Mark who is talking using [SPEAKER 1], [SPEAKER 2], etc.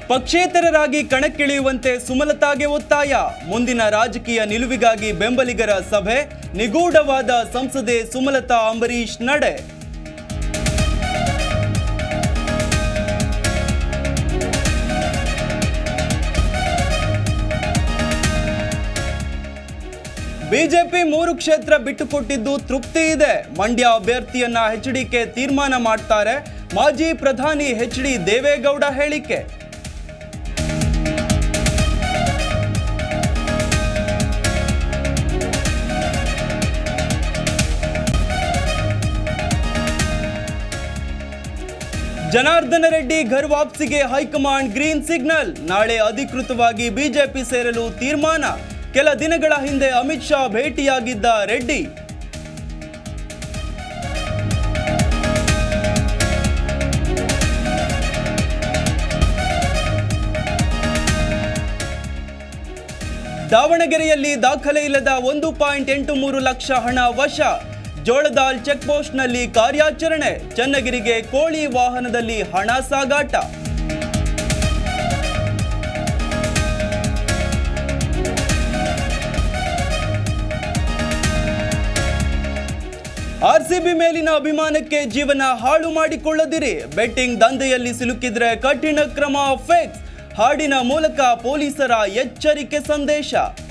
[SPEAKER 1] ಪಕ್ಷೇತರರಾಗಿ ಕಣಕ್ಕಿಳಿಯುವಂತೆ ಸುಮಲತಾಗೆ ಒತ್ತಾಯ ಮುಂದಿನ ರಾಜಕೀಯ ನಿಲುವಿಗಾಗಿ ಬೆಂಬಲಿಗರ ಸಭೆ ನಿಗೂಢವಾದ ಸಂಸದೆ ಸುಮಲತಾ ಅಂಬರೀಶ್ ನಡೆ ಬಿಜೆಪಿ ಮೂರು ಕ್ಷೇತ್ರ ಬಿಟ್ಟುಕೊಟ್ಟಿದ್ದು ತೃಪ್ತಿ ಇದೆ ಮಂಡ್ಯ ಅಭ್ಯರ್ಥಿಯನ್ನ ಎಚ್ಡಿಕೆ ತೀರ್ಮಾನ ಮಾಡ್ತಾರೆ ಮಾಜಿ ಪ್ರಧಾನಿ ಎಚ್ ಡಿ ದೇವೇಗೌಡ ಹೇಳಿಕೆ ಜನಾರ್ದನ ರೆಡ್ಡಿ ಘರ್ ವಾಪಸಿಗೆ ಹೈಕಮಾಂಡ್ ಗ್ರೀನ್ ಸಿಗ್ನಲ್ ನಾಳೆ ಅಧಿಕೃತವಾಗಿ ಬಿಜೆಪಿ ಸೇರಲು ತೀರ್ಮಾನ ಕೆಲ ದಿನಗಳ ಹಿಂದೆ ಅಮಿತ್ ಶಾ ಭೇಟಿಯಾಗಿದ್ದ ರೆಡ್ಡಿ ದಾವಣಗೆರೆಯಲ್ಲಿ ದಾಖಲೆ ಇಲ್ಲದ ಒಂದು ಪಾಯಿಂಟ್ ಎಂಟು ಮೂರು ಲಕ್ಷ ಹಣ ವಶ ಜೋಳದಾಲ್ ಚೆಕ್ ಪೋಸ್ಟ್ನಲ್ಲಿ ಕಾರ್ಯಾಚರಣೆ ಚನ್ನಗಿರಿಗೆ ಕೋಳಿ ವಾಹನದಲ್ಲಿ ಹಣ ಸಾಗಾಟ ಆರ್ಸಿಬಿ ಮೇಲಿನ ಅಭಿಮಾನಕ್ಕೆ ಜೀವನ ಹಾಳು ಮಾಡಿಕೊಳ್ಳದಿರಿ ಬೆಟ್ಟಿಂಗ್ ದಂಧೆಯಲ್ಲಿ ಸಿಲುಕಿದ್ರೆ ಕಠಿಣ ಕ್ರಮ ಫಿಕ್ಸ್ ಹಾಡಿನ ಮೂಲಕ ಪೊಲೀಸರ ಎಚ್ಚರಿಕೆ ಸಂದೇಶ